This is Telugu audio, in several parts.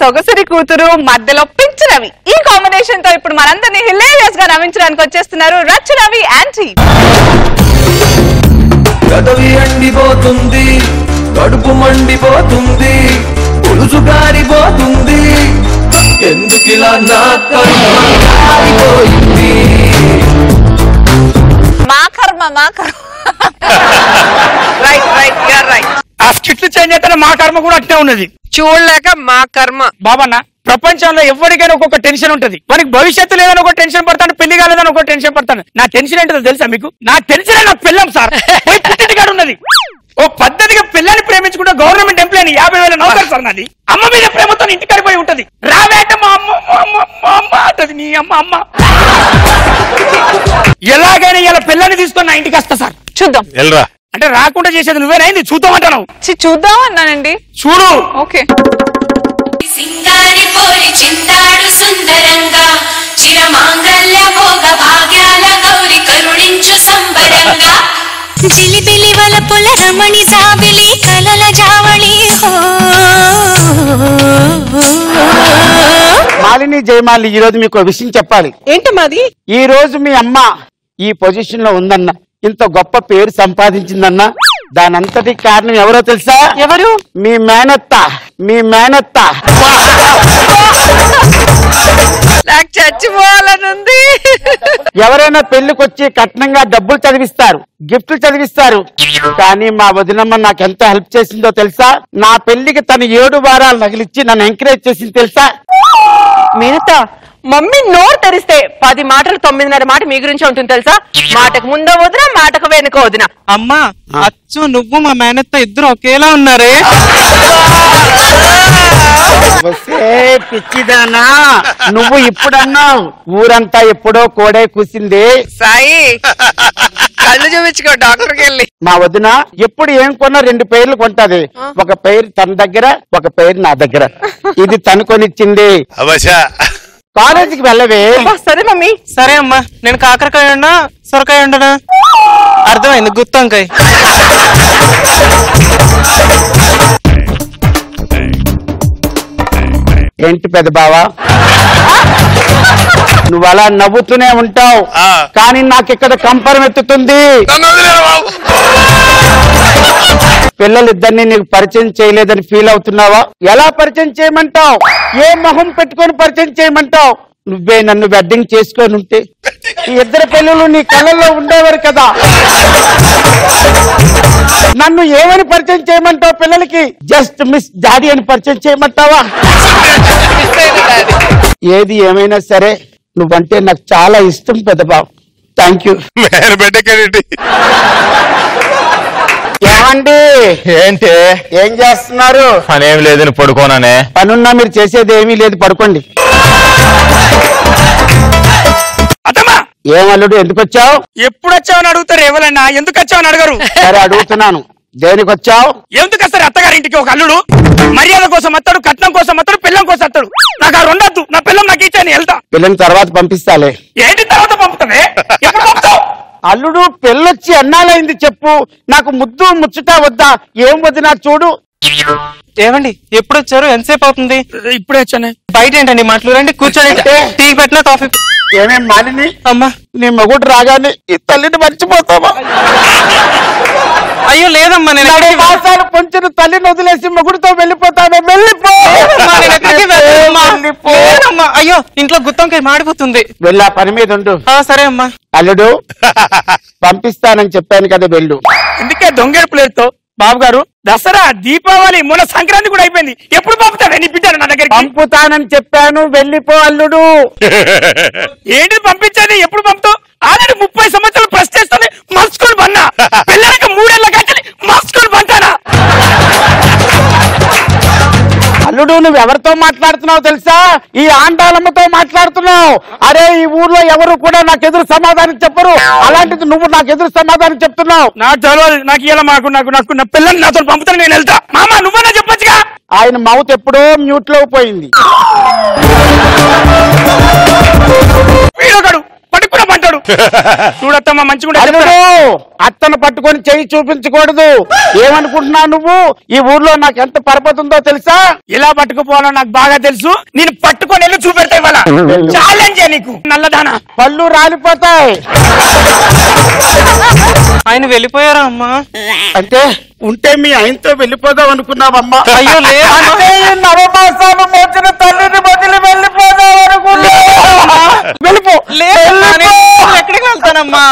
సొగసరి కూతురు మధ్యలో పిచ్చి రవి ఈ కాంబినేషన్ తో ఇప్పుడు మనందరినీ హిలేరియస్ గా నవ్వించడానికి వచ్చేస్తున్నారు రచ్చ రవి యాంటీ గదవి ఎండిపోతుంది కడుపు మండిపోతుంది పులుసు గారిపోతుంది ఎందుకిలా నా కర్మ కాలిపోయింది మా కర్మ మా కర్మ రైట్ రైట్ యూఆర్ రైట్ ఆ స్కిట్లు చేంజ్ అయితే మా కర్మ కూడా అట్నే ఉన్నది చూడలేక మా కర్మ బాబన్న ప్రపంచంలో ఎవరికైనా ఒక్కొక్క టెన్షన్ ఉంటది మనకి భవిష్యత్తు లేదని ఒక టెన్షన్ పడతాను పెళ్లి కాలేదని ఒక టెన్షన్ పడతాను నా టెన్షన్ ఏంటో తెలుసా మీకు నా టెన్షన్ నా పిల్లం సార్ పోయి పుట్టింటి కాడ ఉన్నది ఓ పద్ధతిగా పిల్లని ప్రేమించుకుంటే గవర్నమెంట్ ఎంప్లాయ్ యాభై వేల నౌకరు సార్ నాది అమ్మ మీద ప్రేమతో ఇంటి కాడిపోయి ఉంటది రావేట మా అమ్మ మా అమ్మ మా అమ్మ అంటది నీ అమ్మ అమ్మ ఎలాగైనా ఇలా పిల్లని తీసుకొని నా ఇంటికి వస్తా సార్ చూద్దాం వెళ్ళరా అంటే రాకుండా చేసేది నువ్వేనైంది చూద్దామంటాను చి, చూద్దాం అన్నానండి చూడు ఓకే సింగారి పోరి చిందాడు సుందరంగా చిరమాంగల్య భోగ భాగ్యాల గౌరి కరుణించు సంబరంగా జిలిబిలి వలపుల రమణి జాబిలి కలల జావళి హో మాలిని జయమాలి ఈ రోజు మీకు ఒక విషయం చెప్పాలి ఏంటమ్మాది ఈ రోజు మీ అమ్మ ఈ పొజిషన్ లో ఉందన్న ఇంత గొప్ప పేరు సంపాదించిందన్న దానంతటి కారణం ఎవరో తెలుసా ఎవరు మీ మేనత్త మీ మేనత్త నాకు చచ్చిపోవాలనుంది ఎవరైనా పెళ్లికొచ్చి కట్నంగా డబ్బులు చదివిస్తారు గిఫ్ట్లు చదివిస్తారు కానీ మా వదినమ్మ నాకు ఎంత హెల్ప్ చేసిందో తెలుసా నా పెళ్లికి తను ఏడు వారాలు నగిలిచ్చి నన్ను ఎంకరేజ్ చేసింది తెలుసా మీనత మమ్మీ నోరు తెరిస్తే పది మాటలు తొమ్మిదిన్నర మాట మీ గురించి ఉంటుంది తెలుసా మాటకు ముందో వదిన మాటకు వెనుక వదిన అమ్మా అచ్చు నువ్వు మా మేనత్త ఇద్దరు ఒకేలా ఉన్నారే వస్తే పిచ్చిదానా నువ్వు ఇప్పుడన్నావు ఊరంతా ఎప్పుడో కోడే కూసింది సాయి కళ్ళు చూపించుకో డాక్టర్కి వెళ్ళి మా వదిన ఎప్పుడు ఏం కొన్నా రెండు పేర్లు కొంటది ఒక పేరు తన దగ్గర ఒక పేరు నా దగ్గర ఇది తను కొనిచ్చింది అవశా కాలేజీకి వెళ్ళవే అబ్బా, సరే మమ్మీ సరే అమ్మా నేను కాకరకాయ ఉండా సొరకాయ ఉండనా అర్థమైంది గుత్తంకాయ ఏంటి పెద్ద బావా నువ్వు అలా నవ్వుతూనే ఉంటావు ఆ. కానీ నాకు ఇక్కడ కంపరం ఎత్తుతుంది నన్ను వదిలేరా బాబు పిల్లలిద్దరిని నీకు పరిచయం చేయలేదని ఫీల్ అవుతున్నావా ఎలా పరిచయం చేయమంటావు ఏ మొహం పెట్టుకొని పరిచయం చేయమంటావు నువ్వే నన్ను వెడ్డింగ్ చేసుకొని ఉంటే ఈ ఇద్దరు పిల్లలు నీ కళ్ళల్లో ఉండేవారు కదా నన్ను ఏమని పరిచయం చేయమంటావు పిల్లలకి జస్ట్ మిస్ డాడీ అని పరిచయం చేయమంటావా ఏది ఏమైనా సరే నువ్వంటే నాకు చాలా ఇష్టం పెద్దబాబు థ్యాంక్ యూ మేర బిడ్డకేంటి ఏమండి ఏంటి ఏం చేస్తున్నారు పనేం లేదని పడుకోనానే పనున్నా మీరు చేసేది ఏమీ లేదు పడుకోండి అతమ్మా ఏమల్లుడు ఎందుకు వచ్చావు ఎప్పుడు వచ్చావని అడుగుతారు ఎవరన్నా ఎందుకు వచ్చావని అడగరు సరే అడుగుతున్నాను దేనికి వచ్చావు ఎందుకు వస్తారు అత్తగారింటికి ఒక అల్లుడు మర్యాద కోసం వస్తాడు కట్నం కోసం వస్తాడు పిల్లం కోసం వస్తాడు నాకు ఆ రెండొద్దు నా పిల్లం నాకు ఇచ్చాను వెళ్తా పిల్లని తర్వాత పంపిస్తాలే ఏంటి తర్వాత పంపుతావే ఎప్పుడు పంపుతావు అల్లుడు పెళ్ళొచ్చి ఎన్నాళ్ళైంది చెప్పు నాకు ముద్దు ముచ్చట వద్దా ఏం వద్దు నాకు చూడు ఏమండి ఎప్పుడు వచ్చారు ఎంతసేపు అవుతుంది ఇప్పుడే వచ్చానే బయట ఏంటండి మాటలు రండి కూర్చోండి టీ పెట్టినా కాఫీ ఏమేం మాలిని అమ్మా నీ మగుడు రాగానే ఈ తల్లిని మర్చిపోతావా అయ్యో లేదమ్మా నేను నడు ఎక్కడికి వెళ్ళను. మాసాలు పొంచిన తల్లిని వదిలేసి మగుడితో వెళ్ళిపోతావే వెళ్ళిపో అమ్మా, నేను ఎక్కడికి వెళ్ళనమ్మా. వెళ్ళిపో. లేదమ్మా. అయ్యో ఇంట్లో గుత్తంకాయ మాడిపోతుంది వెళ్ళి ఆ పని మీద ఉండు ఆ, సరే అమ్మా అల్లుడు పంపిస్తానని చెప్పాను కదా వెళ్ళు ఎందుకే దొంగేడు ప్లేట్తో బాబు గారు దసరా దీపావళి మొన్న సంక్రాంతి కూడా అయిపోయింది ఎప్పుడు పంపుతాడు నీ బిడ్డను నా దగ్గరికి పంపుతానని చెప్పాను వెళ్ళిపో అల్లుడు ఏంటి పంపించేది ఎప్పుడు పంపుతావు ఆల్రెడీ ముప్పై సంవత్సరాలు ప్రశ్నిస్తుంది మర్చుకొని పన్నా పిల్లలకి మూడేళ్ల కంటే మర్చుకొని పంటానా అల్లుడు నువ్వు ఎవరితో మాట్లాడుతున్నావు తెలుసా ఈ ఆండాలమ్మతో మాట్లాడుతున్నావు అరే ఈ ఊర్లో ఎవరు కూడా నాకు ఎదురు సమాధానం చెప్పరు అలాంటిది నువ్వు నాకు ఎదురు సమాధానం చెప్తున్నావు నాకు తెలియదు నాకు ఇలా మాకు నాకు నాకు నా పిల్లల్ని నాతో పంపుతాను నేను వెళ్తా మామ నువ్వన్నా చెప్పొచ్చుగా ఆయన మౌత్ ఎప్పుడో మ్యూట్ లో పోయింది వీడొకడు పడుకున్న పంట అంటాడు చూడత్తమ్మ మంచిగా అల్లుడు అత్తను పట్టుకొని చెయ్యి చూపించకూడదు ఏమనుకుంటున్నావు నువ్వు ఈ ఊర్లో నాకు ఎంత పరపతి ఉందో తెలుసా ఇలా పట్టుకుపోవాలో నాకు బాగా తెలుసు నేను పట్టుకొని వెళ్ళి చూపెడతా ఇవాళ ఛాలెంజ్ నీకు నల్లదానా పళ్ళు రాలిపోతాయి ఆయన వెళ్ళిపోయారా అమ్మా అంటే ఉంటే మీ ఆయనతో వెళ్ళిపోదాం అనుకున్నావమ్మా అయ్యో, లేదు. అంటే ఈ నవమాసాలు మోచిన తల్లిని వదిలి వెళ్ళిపోదాం అనుకున్నావా? వెళ్ళిపో లేదమ్మా, నేను వెళ్ళిపో. ఎక్కడికి వెళ్తానమ్మా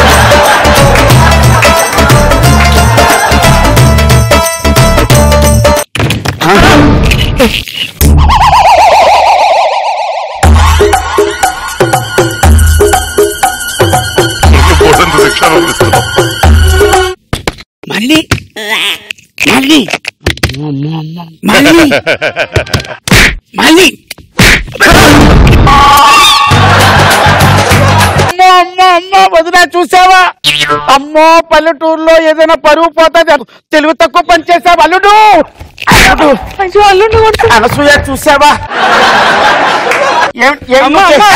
పోతుంది శిక్ష పంపిస్తున్నాం మళ్ళీ మళ్ళీ మళ్ళీ మళ్ళీ అమ్మో అమ్మో అమ్మో వదినా చూసావా అమ్మో పల్లెటూరులో ఏదైనా పరువు పోతుంది తెలుగు తక్కువ పని చేసావు అల్లుడు అల్లుడు అయ్యో అల్లుడు కొడుకు. అనసూయ చూసావా ఏం- ఏం అమ్మా, అమ్మా,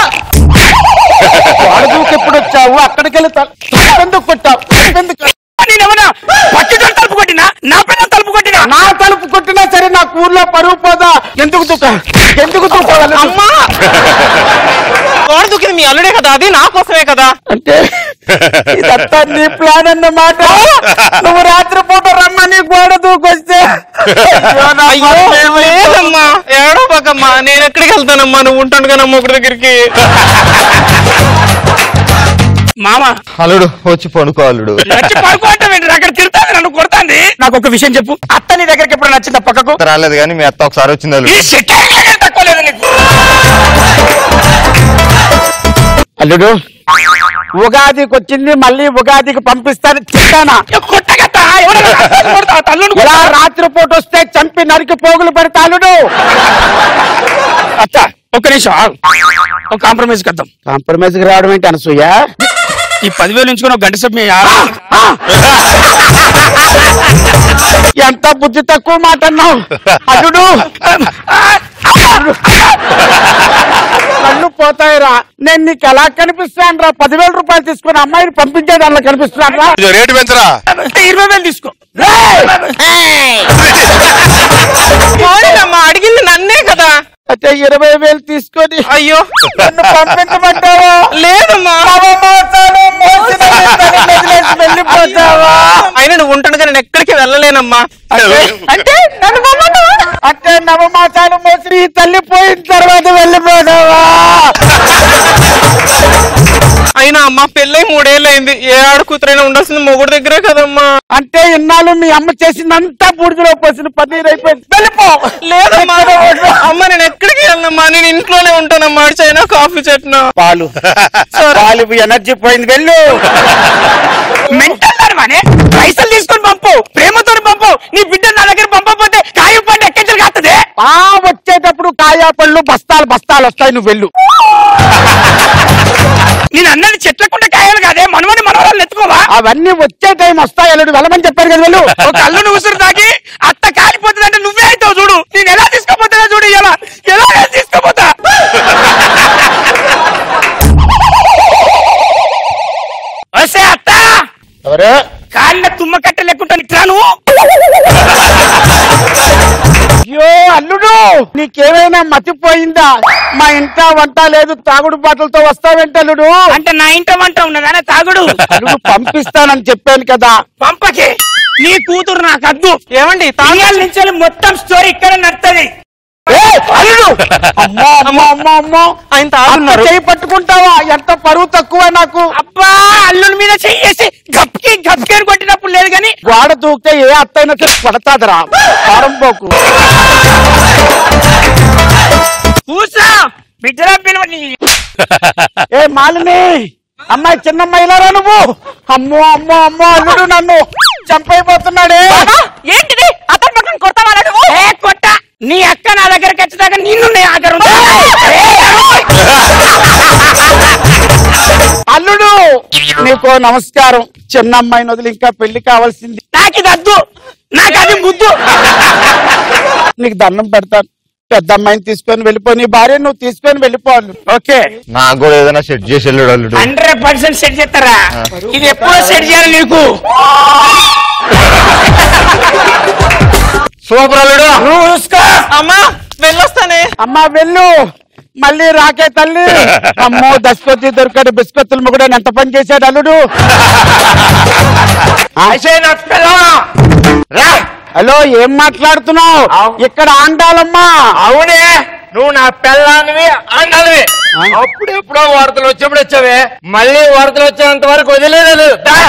వాడదూకి ఎప్పుడు వచ్చావు అక్కడికి వెళ్తా ఎందుకు కొట్టావు ఎందుకు నేనేమన్నా పట్టుకొని తలుపు కొట్టినా నా పిల్లలు తలుపు కొట్టినా నా తలుపు కొట్టినా సరే నాకు ఊర్లో పరువు పోదా ఎందుకు దుఃఖ ఎందుకు దుఃఖ అమ్మా గోడ దూకింది మీ అల్లుడే కదా అది నా కోసమే కదా అంటే ఇదంతా నీ ప్లాన్ అన్నమాట నువ్వు రాత్రిపూట రమ్మని గోడ దూకొస్తే అయ్యో, నా అయ్యో పరువు ఏమైందో. లేదమ్మా ఏడో పక్కమ్మా నేను ఎక్కడికి వెళ్తానమ్మా నువ్వు ఉంటాను కదా ఒకటి దగ్గరికి మామ అల్లుడు వచ్చి పడుకో అల్లుడు వచ్చి పడుకోవటం ఏంటి అక్కడ తిడతాది నన్ను కొడతాంది నాకు ఒక విషయం చెప్పు అత్త నీ దగ్గరికి ఎప్పుడు నచ్చిందా పక్కకు రాలేదు కానీ మీ అత్త ఒకసారి వచ్చింది ఈ అల్లుడు షిట్టాయి దగ్గర తక్కువ లేదు నీకు అల్లుడు ఉగాదికి వచ్చింది మళ్ళీ ఉగాదికి పంపిస్తాను చెప్తానా ఏ కొట్టగత్తా ఎవడన్నా అత్తని కొడతా తల్లుని ఇలా కొడతా రాత్రిపూట వస్తే చంపి నరికి పోగులు పెడతా అల్లుడు అత్త ఒక్క నిమిషం ఆగు. ఒక కాంప్రమైజ్ కద్దాం కాంప్రమైజ్ కి రావడం ఏంటి అనసూయ ఈ పదివేలు ఉంచుకొని ఒక గంట సేపు మీ ఆ- ఎంత బుద్ధి తక్కువ మాట అన్నావు అల్లుడు కళ్ళు పోతాయిరా నేను నీకు ఎలా కనిపిస్తాను రా పదివేల రూపాయలు తీసుకుని అమ్మాయిని పంపించేది అలా కనిపిస్తున్నాను రా కొంచెం రేటు పెంచరా ఇరవై వేలు తీసుకో పోనీలమ్మా అడిగింది నన్నే కదా అయితే ఇరవై వేలు తీసుకొని అయ్యో నన్ను పంపించమంటావా లేదమ్మా నవమాసాలు మోసిన నిందను వదిలేసి వెళ్ళిపోతావా అయినా నువ్వు ఉంటాను కానీ నేను ఎక్కడికి వెళ్ళలేనమ్మా అంటే నన్ను పంపమంటావా? అంటే నవమాసాలు మోసి ఈ తల్లి పోయిన తర్వాత వెళ్ళిపోతావా అయినా అమ్మ పెళ్ళై మూడేళ్ళు అయింది ఏ ఆడ కూతురైనా ఉండాల్సింది మొగుడు దగ్గరే కదమ్మా అంటే ఇన్నాళ్ళు మీ అమ్మ చేసిందంతా బూడిదలో పోసిన పన్నీర్ అయిపోయింది వెళ్ళిపో లేదమ్మా ఎక్కడ ఉండు? అమ్మ నేను ఎక్కడికి వెళ్ళనమ్మా నేను ఇంట్లోనే ఉంటానమ్మా చైనా కాఫీ చెట్టు పాలు పాలు ఎనర్జీ పోయింది వెళ్ళు మెంటల్ దానివానే పైసలు తీసుకొని పంపు ప్రేమతో పంపు నీ బిడ్డ నా దగ్గర పంపకపోతే కాయం పండు ఎక్కించలు కాస్తుంది ఆ వచ్చేటప్పుడు కాయా పళ్ళు బస్తాలు బస్తాలు వస్తాయి నువ్వు వెళ్ళు నేను అన్నది చెట్లకుంటే కాయలు కాదే మనమని మనవరాలు ఎత్తుకోవా అవన్నీ వచ్చే టైం వస్తాయి అల్లుడు వెళ్ళమని చెప్పారు కదా వెళ్ళు ఒక కళ్ళును ఉసురు తాకి అత్త కాలిపోతుందంటే నువ్వే అవుతావు చూడు నేను ఎలా తీసుకుపోతున్నా చూడు ఎలా ఎలా తీసుకుపోతా వస్తే అత్త ఎవరు కాళ్ళ తుమ్మ కట్ట లెక్కుంటా నిట్రాను అయ్యో అల్లుడు నీకేమైనా మతిపోయిందా మా ఇంట వంట లేదు తాగుడు బాటలతో వస్తావేంటి అల్లుడు అంటే నా ఇంట వంట ఉన్నదానే తాగుడు అల్లుడు పంపిస్తానని చెప్పాను కదా పంపకి నీ కూతురు నాకు అద్దు ఏమండి తాగాల నుంచి మొత్తం స్టోరీ ఇక్కడ నడుతుంది ఏయ్, అల్లుడు అమ్మో అమ్మో అమ్మో అమ్మో ఆయన అంత తాగున్నారు చేయి పట్టుకుంటావా ఎంత పరువు తక్కువ నాకు అబ్బా అల్లుని మీద చెయ్యేసి గప్కి గప్కి అని కొట్టినప్పుడు లేదు కానీ గోడ దూకితే ఏ అత్తైనా సరే పడతాదిరా పారంపోకు కూసా బిడ్డల పిలువ నీ ఏ మాలిని అమ్మాయి చిన్నమ్మాయి ఇలా నువ్వు అమ్మో అమ్మో అమ్మో అల్లుడు నన్ను చంపైపోతున్నాడే ఏంటిది అతను పట్టుకుని కొడతావా నువ్వు ఏ కొట్ట నీ అక్క నా దగ్గరికి వచ్చేదాకా నిన్ను నీ దగ్గర ఉంటా. అల్లుడు నీకు నమస్కారం చిన్నమ్మాయిని వదిలి ఇంకా పెళ్లి కావాల్సింది నాకు ఇది అద్దు నాకు అది ముద్దు నీకు దండం పెడతాను పెద్ద అమ్మాయిని తీసుకొని వెళ్ళిపో నీ భార్య నువ్వు తీసుకొని వెళ్ళిపోవాలి ఓకే నాకు కూడా ఏదైనా సెట్ చేసి వెళ్ళాడు అల్లుడు హండ్రెడ్ పర్సెంట్ సెట్ చేస్తారా ఇది ఎప్పుడో సెట్ చేయాలి నీకు సూపర్ అల్లుడు నువ్వు చూసుకో అమ్మా వెళ్ళొస్తానే అమ్మా వెళ్ళు మళ్ళీ రాకే తల్లి అమ్మో దశపతి దొరికాడు బిస్కొత్తులు మొగుడు ఎంత పని చేశాడు అల్లుడు అయితే నా పిల్లవా రా హలో ఏం మాట్లాడుతున్నావు ఇక్కడ ఆండాలమ్మా అవునే నువ్వు నా పిల్లానివి ఆండాలివి అప్పుడు ఎప్పుడో వార్తలు వచ్చేప్పుడు వచ్చావే మళ్ళీ వార్తలు వచ్చేంత వరకు వదిలేదు దా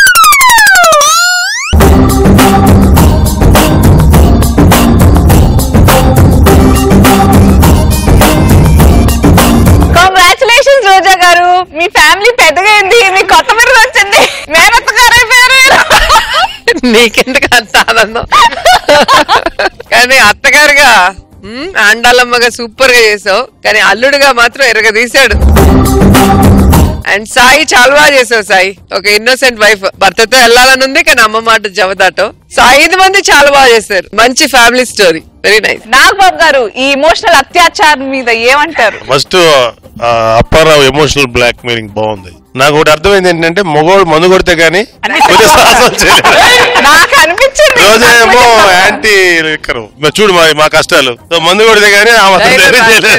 కంగ్రాచులేషన్స్ రోజా గారు మీ ఫ్యామిలీ పెద్దగా అయింది మీ కొత్త మెరుగు వచ్చింది మేనత్త గారు అయిపోయారు మీరు. నీకెందుకు అంత ఆనందం కానీ అత్తగారుగా ఉమ్, ఆండాలమ్మగా సూపర్ గా చేసావు కానీ అల్లుడుగా మాత్రం ఎరగదీశాడు అండ్ సాయి చాలా బాగా చేసావు సాయి ఒక ఇన్నోసెంట్ వైఫ్ భర్తతో వెళ్ళాలని ఉంది కానీ అమ్మ మాట జవదాటం సాయి ఐదు మంది చాలా బాగా చేశారు మంచి family story very nice Nagababu గారు ఈ ఇమోషనల్ అత్యాచారం మీద ఏమంటారు first Apparao emotional blackmailing బాగుంది నాకు ఒకటి అర్థమైంది ఏంటంటే మగవాడు మందు కొడితే గానీ కొద్దిగా సాహసం చేయలేడు. నాకు అనిపించింది రోజా ఏమో యాంటీ లిక్కరు మరి చూడు మా మా కష్టాలు సో మందు కొడితే గానీ ఆ మాత్రం ధైర్యం చేయలేదు.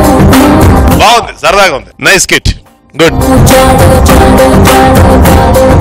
బాగుంది సరదాగా ఉంది నైస్ కిట్ గుడ్